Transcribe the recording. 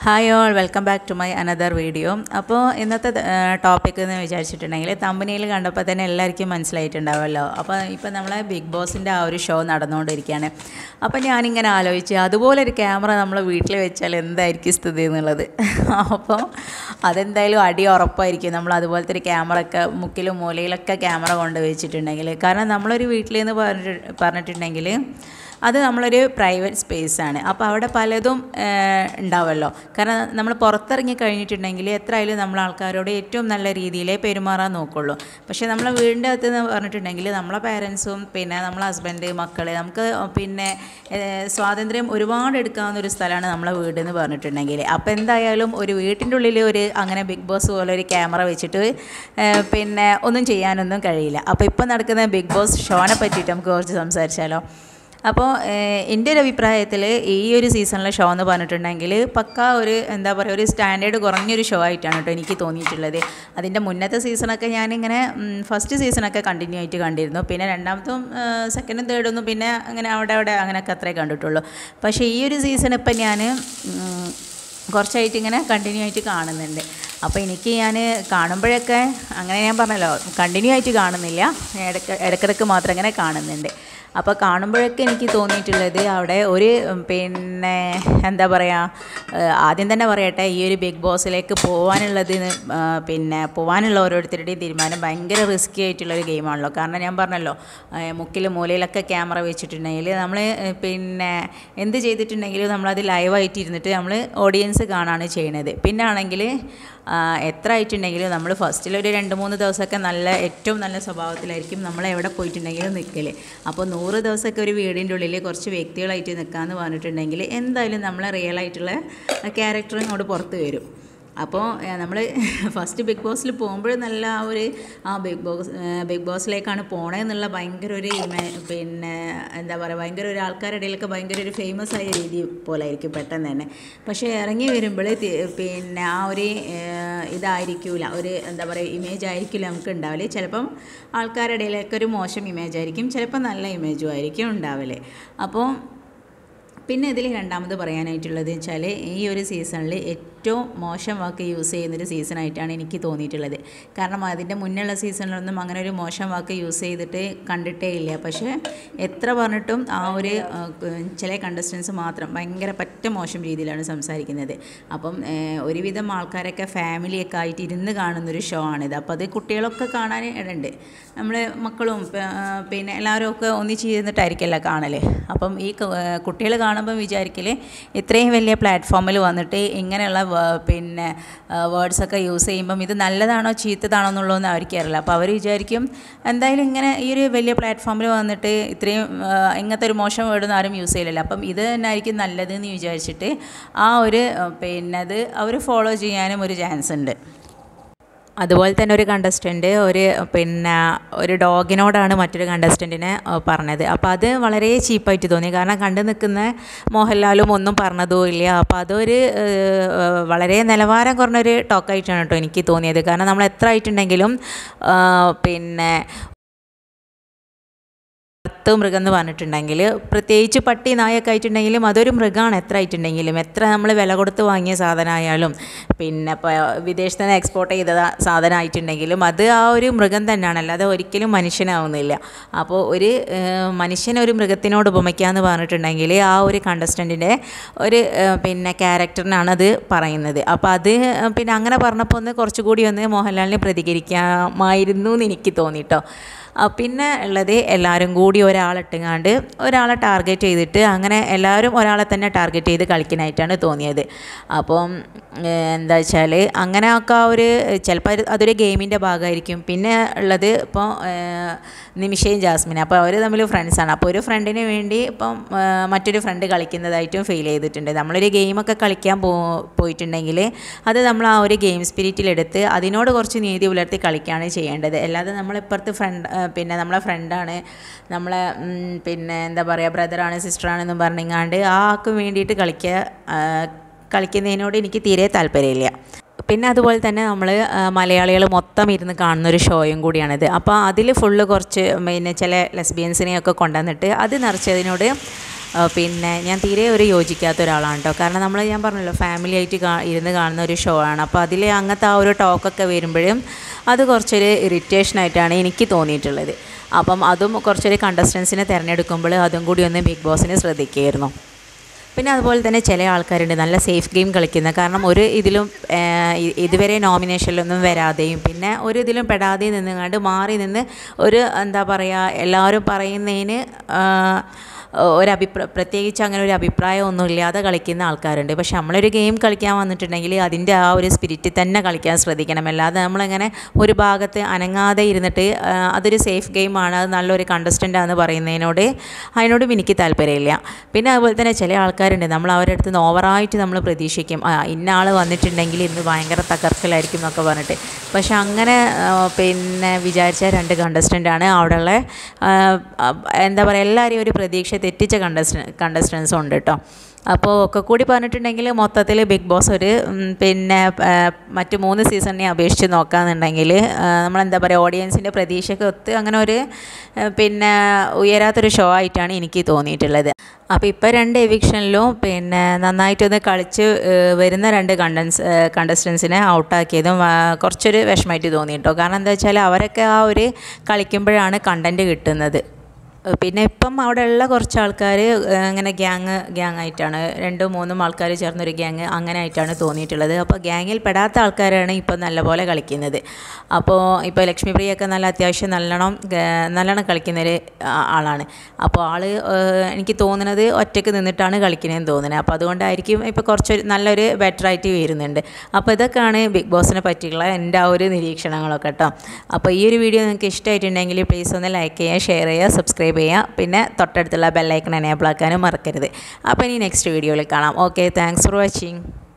hi all welcome back to my another video അപ്പോൾ ഇന്നത്തെ topic എന്ന് വിചാരിച്ചിട്ടുണ്ടെങ്കിൽ തമ്പനിയിൽ കണ്ടപ്പോൾ തന്നെ എല്ലാവർക്കും മനസ്സിലായിട്ടുണ്ടാവുമല്ലോ അപ്പോൾ ഇപ്പോൾ നമ്മളെ ബിഗ് ബോസിൻ്റെ ആ ഒരു ഷോ നടന്നുകൊണ്ടിരിക്കുകയാണ് അപ്പോൾ ഞാനിങ്ങനെ ആലോചിച്ച് അതുപോലെ ഒരു ക്യാമറ നമ്മൾ വീട്ടിൽ വെച്ചാൽ എന്തായിരിക്കും സ്ഥിതി എന്നുള്ളത് അപ്പോൾ അതെന്തായാലും അടി ഉറപ്പായിരിക്കും നമ്മൾ അതുപോലത്തെ ഒരു ക്യാമറ ഒക്കെ മുക്കിലും മൂലയിലൊക്കെ ക്യാമറ കൊണ്ട് വെച്ചിട്ടുണ്ടെങ്കിൽ കാരണം നമ്മളൊരു വീട്ടിൽ നിന്ന് പറഞ്ഞിട്ട് പറഞ്ഞിട്ടുണ്ടെങ്കിൽ അത് നമ്മളൊരു പ്രൈവറ്റ് സ്പേസ് ആണ് അപ്പോൾ അവിടെ പലതും ഉണ്ടാവുമല്ലോ കാരണം നമ്മൾ പുറത്തിറങ്ങി കഴിഞ്ഞിട്ടുണ്ടെങ്കിൽ എത്രയായാലും നമ്മൾ ആൾക്കാരോട് ഏറ്റവും നല്ല രീതിയിലേ പെരുമാറാൻ നോക്കുള്ളൂ പക്ഷേ നമ്മളെ വീടിൻ്റെ അകത്ത് എന്ന് പറഞ്ഞിട്ടുണ്ടെങ്കിൽ നമ്മളെ പേരൻസും പിന്നെ നമ്മളെ ഹസ്ബൻഡ് മക്കൾ നമുക്ക് പിന്നെ സ്വാതന്ത്ര്യം ഒരുപാട് എടുക്കാവുന്ന ഒരു സ്ഥലമാണ് നമ്മളെ വീട് എന്ന് പറഞ്ഞിട്ടുണ്ടെങ്കിൽ അപ്പോൾ എന്തായാലും ഒരു വീട്ടിൻ്റെ ഉള്ളിൽ ഒരു അങ്ങനെ ബിഗ് ബോസ് പോലെ ഒരു ക്യാമറ വെച്ചിട്ട് പിന്നെ ഒന്നും ചെയ്യാനൊന്നും കഴിയില്ല അപ്പോൾ ഇപ്പോൾ നടക്കുന്ന ബിഗ് ബോസ് ഷോനെ പറ്റിയിട്ട് നമുക്ക് കുറച്ച് സംസാരിച്ചാലോ അപ്പോൾ എൻ്റെ ഒരു അഭിപ്രായത്തിൽ ഈ ഒരു സീസണിലെ ഷോ എന്ന് പറഞ്ഞിട്ടുണ്ടെങ്കിൽ പക്ക ഒരു എന്താ പറയുക ഒരു സ്റ്റാൻഡേർഡ് കുറഞ്ഞൊരു ഷോ ആയിട്ടാണ് കേട്ടോ എനിക്ക് തോന്നിയിട്ടുള്ളത് അതിൻ്റെ മുന്നത്തെ സീസണൊക്കെ ഞാനിങ്ങനെ ഫസ്റ്റ് സീസണൊക്കെ കണ്ടിന്യൂ ആയിട്ട് കണ്ടിരുന്നു പിന്നെ രണ്ടാമത്തും സെക്കൻഡും തേർഡൊന്നും പിന്നെ അങ്ങനെ അവിടെ അവിടെ അങ്ങനെയൊക്കെ അത്രേ കണ്ടിട്ടുള്ളൂ പക്ഷേ ഈ ഒരു സീസൺ ഇപ്പം ഞാൻ കുറച്ചായിട്ട് ഇങ്ങനെ കണ്ടിന്യൂ ആയിട്ട് കാണുന്നുണ്ട് അപ്പോൾ എനിക്ക് ഞാൻ കാണുമ്പോഴൊക്കെ അങ്ങനെ ഞാൻ പറഞ്ഞല്ലോ കണ്ടിന്യൂ ആയിട്ട് കാണുന്നില്ല ഇടയ്ക്ക് ഇടയ്ക്കിടയ്ക്ക് മാത്രം ഇങ്ങനെ കാണുന്നുണ്ട് അപ്പോൾ കാണുമ്പോഴൊക്കെ എനിക്ക് തോന്നിയിട്ടുള്ളത് അവിടെ ഒരു പിന്നെ എന്താ പറയുക ആദ്യം തന്നെ പറയട്ടെ ഈ ഒരു ബിഗ് ബോസിലേക്ക് പോകാനുള്ളത് പിന്നെ പോകാനുള്ള ഓരോരുത്തരുടെയും തീരുമാനം ഭയങ്കര റിസ്ക്കി ആയിട്ടുള്ളൊരു ഗെയിമാണല്ലോ കാരണം ഞാൻ പറഞ്ഞല്ലോ മുക്കിൽ മൂലയിലൊക്കെ ക്യാമറ വെച്ചിട്ടുണ്ടെങ്കിൽ നമ്മൾ പിന്നെ എന്ത് ചെയ്തിട്ടുണ്ടെങ്കിലും നമ്മളത് ലൈവായിട്ട് ഇരുന്നിട്ട് നമ്മൾ ഓഡിയൻസ് കാണാണ് ചെയ്യണത് പിന്നെ ആണെങ്കിൽ എത്ര ആയിട്ടുണ്ടെങ്കിലും നമ്മൾ ഫസ്റ്റിലൊരു രണ്ട് മൂന്ന് ദിവസമൊക്കെ നല്ല ഏറ്റവും നല്ല സ്വഭാവത്തിലായിരിക്കും നമ്മൾ എവിടെ പോയിട്ടുണ്ടെങ്കിലും നിൽക്കൽ അപ്പോൾ നൂറ് ദിവസമൊക്കെ ഒരു വീടിൻ്റെ ഉള്ളിൽ കുറച്ച് വ്യക്തികളായിട്ട് നിൽക്കാമെന്ന് പറഞ്ഞിട്ടുണ്ടെങ്കിൽ എന്തായാലും നമ്മളെ റിയൽ ആയിട്ടുള്ള ക്യാരക്ടർ ഇങ്ങോട്ട് പുറത്ത് വരും അപ്പോൾ നമ്മൾ ഫസ്റ്റ് ബിഗ് ബോസിൽ പോകുമ്പോൾ നല്ല ആ ഒരു ആ ബിഗ് ബോസ് ബിഗ് ബോസിലേക്കാണ് പോണതെന്നുള്ള ഭയങ്കര ഒരു പിന്നെ എന്താ പറയുക ഭയങ്കര ഒരു ആൾക്കാരുടെ ഇടയിലൊക്കെ ഭയങ്കര ഒരു ഫേമസ് ആയ രീതി പോലെ ആയിരിക്കും പെട്ടെന്ന് തന്നെ പക്ഷേ ഇറങ്ങി വരുമ്പോൾ പിന്നെ ആ ഒരു ഇതായിരിക്കില്ല ഒരു എന്താ പറയുക ഇമേജ് ആയിരിക്കില്ല നമുക്ക് ഉണ്ടാവില്ല ചിലപ്പം ആൾക്കാരുടെ ഇടയിലൊക്കെ ഒരു മോശം ഇമേജ് ആയിരിക്കും ചിലപ്പോൾ നല്ല ഇമേജും ആയിരിക്കും ഉണ്ടാവില്ലേ അപ്പോൾ പിന്നെ ഇതിൽ രണ്ടാമത് പറയാനായിട്ടുള്ളത് വെച്ചാൽ ഈ ഒരു സീസണിൽ ഏറ്റവും മോശം വാക്ക് യൂസ് ചെയ്യുന്നൊരു സീസണായിട്ടാണ് എനിക്ക് തോന്നിയിട്ടുള്ളത് കാരണം അതിൻ്റെ മുന്നുള്ള സീസണിലൊന്നും അങ്ങനെ ഒരു മോശം വാക്ക് യൂസ് ചെയ്തിട്ട് കണ്ടിട്ടേ ഇല്ല പക്ഷേ എത്ര പറഞ്ഞിട്ടും ആ ഒരു ചില കണ്ടസ്റ്റൻസ് മാത്രം ഭയങ്കര പറ്റ മോശം രീതിയിലാണ് സംസാരിക്കുന്നത് അപ്പം ഒരുവിധം ആൾക്കാരൊക്കെ ഫാമിലിയൊക്കെ ആയിട്ട് ഇരുന്ന് കാണുന്നൊരു ഷോ ആണിത് അപ്പോൾ അത് കുട്ടികളൊക്കെ കാണാൻ ഇടണ്ട് നമ്മൾ മക്കളും പിന്നെ എല്ലാവരും ഒക്കെ ഒന്നിച്ച് ഇരുന്നിട്ടായിരിക്കുമല്ലോ കാണൽ അപ്പം ഈ കുട്ടികൾ കാണുമ്പോൾ വിചാരിക്കൽ ഇത്രയും വലിയ പ്ലാറ്റ്ഫോമിൽ വന്നിട്ട് ഇങ്ങനെയുള്ള പിന്നെ വേർഡ്സൊക്കെ യൂസ് ചെയ്യുമ്പം ഇത് നല്ലതാണോ ചീത്തതാണോ എന്നുള്ളതൊന്നും അവർക്കറിയില്ല അപ്പോൾ അവർ വിചാരിക്കും എന്തായാലും ഇങ്ങനെ ഈ ഒരു വലിയ പ്ലാറ്റ്ഫോമിൽ വന്നിട്ട് ഇത്രയും ഇങ്ങനത്തെ ഒരു മോശം വേർഡൊന്നും ആരും യൂസ് ചെയ്യില്ലല്ലോ അപ്പം ഇത് തന്നെ ആയിരിക്കും നല്ലതെന്ന് വിചാരിച്ചിട്ട് ആ ഒരു പിന്നെ അത് അവർ ഫോളോ ചെയ്യാനും ഒരു ചാൻസ് ഉണ്ട് അതുപോലെ തന്നെ ഒരു കണ്ടസ്റ്റൻ്റ് ഒരു പിന്നെ ഒരു ഡോഗിനോടാണ് മറ്റൊരു കണ്ടസ്റ്റൻറ്റിനെ പറഞ്ഞത് അപ്പോൾ അത് വളരെ ചീപ്പായിട്ട് തോന്നി കാരണം കണ്ടു നിൽക്കുന്ന മോഹൻലാലും ഒന്നും പറഞ്ഞതും ഇല്ല അപ്പോൾ അതൊരു വളരെ നിലവാരം കുറഞ്ഞൊരു ടോക്കായിട്ടാണ് കേട്ടോ എനിക്ക് തോന്നിയത് കാരണം നമ്മൾ എത്ര ആയിട്ടുണ്ടെങ്കിലും പിന്നെ വളർത്തു മൃഗം എന്ന് പറഞ്ഞിട്ടുണ്ടെങ്കിൽ പ്രത്യേകിച്ച് പട്ടി നായൊക്കെ ആയിട്ടുണ്ടെങ്കിലും അതൊരു മൃഗമാണ് എത്ര ആയിട്ടുണ്ടെങ്കിലും എത്ര നമ്മൾ വില കൊടുത്ത് വാങ്ങിയ സാധനമായാലും പിന്നെ ഇപ്പോൾ വിദേശത്ത് നിന്ന് എക്സ്പോർട്ട് ചെയ്ത സാധനം ആയിട്ടുണ്ടെങ്കിലും അത് ആ ഒരു മൃഗം തന്നെയാണ് അല്ലാതെ ഒരിക്കലും മനുഷ്യനാവുന്നില്ല അപ്പോൾ ഒരു മനുഷ്യനെ ഒരു മൃഗത്തിനോട് ഉപമിക്കാന്ന് പറഞ്ഞിട്ടുണ്ടെങ്കിൽ ആ ഒരു കണ്ടസ്റ്റൻറ്റിൻ്റെ ഒരു പിന്നെ ക്യാരക്ടറിനാണ് അത് പറയുന്നത് അപ്പോൾ അത് പിന്നെ അങ്ങനെ പറഞ്ഞപ്പോൾ ഒന്ന് കുറച്ചുകൂടി ഒന്ന് മോഹൻലാലിനെ പ്രതികരിക്കാമായിരുന്നു എന്ന് എനിക്ക് തോന്നിട്ടോ പിന്നെ ഉള്ളത് എല്ലാവരും കൂടി ഒരാളിട്ടുങ്ങാണ്ട് ഒരാളെ ടാർഗറ്റ് ചെയ്തിട്ട് അങ്ങനെ എല്ലാവരും ഒരാളെ തന്നെ ടാർഗറ്റ് ചെയ്ത് കളിക്കാനായിട്ടാണ് തോന്നിയത് അപ്പം എന്താ വെച്ചാൽ അങ്ങനെയൊക്കെ ഒരു ചിലപ്പോൾ അതൊരു ഗെയിമിൻ്റെ ഭാഗമായിരിക്കും പിന്നെ ഉള്ളത് ഇപ്പോൾ നിമിഷയും ജാസ്മിൻ അപ്പോൾ അവർ തമ്മിൽ ഫ്രണ്ട്സാണ് അപ്പോൾ ഒരു ഫ്രണ്ടിന് വേണ്ടി ഇപ്പം മറ്റൊരു ഫ്രണ്ട് കളിക്കുന്നതായിട്ടും ഫീൽ ചെയ്തിട്ടുണ്ട് നമ്മളൊരു ഗെയിമൊക്കെ കളിക്കാൻ പോ പോയിട്ടുണ്ടെങ്കിൽ അത് നമ്മൾ ആ ഒരു ഗെയിം സ്പിരിറ്റിലെടുത്ത് അതിനോട് കുറച്ച് നീതി പുലർത്തി കളിക്കുകയാണ് ചെയ്യേണ്ടത് അല്ലാതെ നമ്മളിപ്പുറത്ത് ഫ്രണ്ട് പിന്നെ നമ്മളെ ഫ്രണ്ടാണ് നമ്മളെ പിന്നെ എന്താ പറയുക ബ്രദറാണ് സിസ്റ്ററാണെന്നും പറഞ്ഞിങ്ങാണ്ട് ആ ആൾക്ക് വേണ്ടിയിട്ട് കളിക്കുക കളിക്കുന്നതിനോട് എനിക്ക് തീരെ താല്പര്യമില്ല പിന്നെ അതുപോലെ തന്നെ നമ്മൾ മലയാളികൾ മൊത്തം ഇരുന്ന് കാണുന്ന ഒരു ഷോയും കൂടിയാണിത് അപ്പോൾ അതിൽ ഫുള്ള് കുറച്ച് പിന്നെ ചില ലെസ്ബിയൻസിനെയൊക്കെ കൊണ്ടുവന്നിട്ട് അത് നിറച്ചതിനോട് ആ, പിന്നെ ഞാൻ തീരെ ഒരു യോജിക്കാത്ത ഒരാളാണ് കേട്ടോ കാരണം നമ്മൾ ഞാൻ പറഞ്ഞല്ലോ ഫാമിലി ആയിട്ട് കാ ഇരുന്ന് കാണുന്ന ഒരു ഷോ ആണ് അപ്പോൾ അതിൽ അങ്ങനത്തെ ആ ഒരു ടോക്കൊക്കെ വരുമ്പോഴും അത് കുറച്ചൊരു ഇറിറ്റേഷനായിട്ടാണ് എനിക്ക് തോന്നിയിട്ടുള്ളത് അപ്പം അതും കുറച്ചൊരു കണ്ടസ്റ്റൻസിനെ തിരഞ്ഞെടുക്കുമ്പോൾ അതും കൂടി ഒന്ന് ബിഗ് ബോസിന് ശ്രദ്ധിക്കുകയായിരുന്നു പിന്നെ അതുപോലെ തന്നെ ചില ആൾക്കാരുണ്ട് നല്ല സേഫ് ഗെയിം കളിക്കുന്ന കാരണം ഒരു ഇതിലും ഏഹ്, ഇ- ഇതുവരെ നോമിനേഷനിലൊന്നും വരാതെയും പിന്നെ ഒരു ഇതിലും പെടാതെയും നിന്നുകൊണ്ട് മാറി നിന്ന് ഒരു എന്താ പറയുക എല്ലാവരും പറയുന്നതിന് ആഹ്, ഒരു അഭിപ്രായ പ്രത്യേകിച്ച് അങ്ങനെ ഒരു അഭിപ്രായം ഒന്നും ഇല്ലാതെ കളിക്കുന്ന ആൾക്കാരുണ്ട് പക്ഷെ നമ്മളൊരു ഗെയിം കളിക്കാൻ വന്നിട്ടുണ്ടെങ്കിൽ അതിൻ്റെ ആ ഒരു സ്പിരിറ്റിൽ തന്നെ കളിക്കാൻ ശ്രദ്ധിക്കണം അല്ലാതെ നമ്മളിങ്ങനെ ഒരു ഭാഗത്ത് അനങ്ങാതെ ഇരുന്നിട്ട് ആ, അതൊരു സേഫ് ഗെയിമാണ് അത് നല്ലൊരു കണ്ടസ്റ്റൻ്റ് ആണെന്ന് പറയുന്നതിനോട് അതിനോടും എനിക്ക് താല്പര്യമില്ല പിന്നെ അതുപോലെ തന്നെ ചില ആൾക്കാരുണ്ട് നമ്മൾ അവരുടെ അടുത്ത് നിന്ന് ഓവറായിട്ട് നമ്മൾ പ്രതീക്ഷിക്കും ആ ഇന്ന ആൾ വന്നിട്ടുണ്ടെങ്കിൽ ഇന്ന് ഭയങ്കര തകർക്കലായിരിക്കും എന്നൊക്കെ പറഞ്ഞിട്ട് പക്ഷെ അങ്ങനെ ആ, പിന്നെ വിചാരിച്ച രണ്ട് കണ്ടസ്റ്റൻ്റാണ് അവിടെയുള്ള ആ, ആ, എന്താ പറയുക എല്ലാവരെയും ഒരു പ്രതീക്ഷ തെറ്റിച്ച കണ്ടസ്റ്റ കണ്ടസ്റ്റൻസും ഉണ്ട് കേട്ടോ അപ്പോൾ ഒക്കെ കൂടി പറഞ്ഞിട്ടുണ്ടെങ്കിൽ മൊത്തത്തിൽ ബിഗ് ബോസ് ഒരു ഉം, പിന്നെ ആ, മറ്റ് മൂന്ന് സീസണിനെ അപേക്ഷിച്ച് നോക്കുകയെന്നുണ്ടെങ്കിൽ നമ്മളെന്താ പറയുക ഓഡിയൻസിൻ്റെ പ്രതീക്ഷയ്ക്ക് ഒത്ത് അങ്ങനെ ഒരു ആ, പിന്നെ ഉയരാത്തൊരു ഷോ ആയിട്ടാണ് എനിക്ക് തോന്നിയിട്ടുള്ളത് അപ്പോൾ ഇപ്പോൾ രണ്ട് എവിക്ഷനിലും പിന്നെ നന്നായിട്ടൊന്ന് കളിച്ച് ആ, വരുന്ന രണ്ട് കണ്ടൻസ് കണ്ടസ്റ്റൻസിനെ ഔട്ടാക്കിയതും ആ, കുറച്ചൊരു വിഷമമായിട്ട് തോന്നി കേട്ടോ കാരണം എന്താ വെച്ചാൽ അവരൊക്കെ ആ ഒരു കളിക്കുമ്പോഴാണ് കണ്ടൻറ്റ് കിട്ടുന്നത് പിന്നെ ഇപ്പം അവിടെ ഉള്ള കുറച്ച് ആൾക്കാർ ഇങ്ങനെ ഗ്യാങ് ഗ്യാങ് ആയിട്ടാണ് രണ്ടും മൂന്നും ആൾക്കാർ ചേർന്നൊരു ഗ്യാങ് അങ്ങനെ ആയിട്ടാണ് തോന്നിയിട്ടുള്ളത് അപ്പോൾ ഗ്യാങ്ങിൽ പെടാത്ത ആൾക്കാരാണ് ഇപ്പം നല്ലപോലെ കളിക്കുന്നത് അപ്പോൾ ഇപ്പോൾ ലക്ഷ്മി പ്രിയൊക്കെ നല്ല അത്യാവശ്യം നല്ലോണം ഗ- നല്ലോണം കളിക്കുന്നൊരു ആ- ആളാണ് അപ്പോൾ ആൾ എനിക്ക് തോന്നുന്നത് ഒറ്റയ്ക്ക് നിന്നിട്ടാണ് കളിക്കുന്നതെന്ന് തോന്നുന്നത് അപ്പോൾ അതുകൊണ്ടായിരിക്കും ഇപ്പോൾ കുറച്ചൊരു നല്ലൊരു ബെറ്റർ ആയിട്ട് വരുന്നുണ്ട് അപ്പോൾ ഇതൊക്കെയാണ് ബിഗ് ബോസിനെ പറ്റിയുള്ള എൻ്റെ ആ ഒരു നിരീക്ഷണങ്ങളൊക്കെ കേട്ടോ അപ്പോൾ ഈ ഒരു വീഡിയോ നിങ്ങൾക്ക് ഇഷ്ടമായിട്ടുണ്ടെങ്കിൽ പ്ലീസ് ഒന്ന് ലൈക്ക് ചെയ്യുക ഷെയർ ചെയ്യുക സബ്സ്ക്രൈബ് ചെയ്യുക പിന്നെ തൊട്ടടുത്തുള്ള ബെല്ലൈക്കൺ എനേബിൾ ആക്കാനും മറക്കരുത് അപ്പോൾ ഇനി നെക്സ്റ്റ് വീഡിയോയിൽ കാണാം ഓക്കെ താങ്ക്സ് ഫോർ വാച്ചിങ്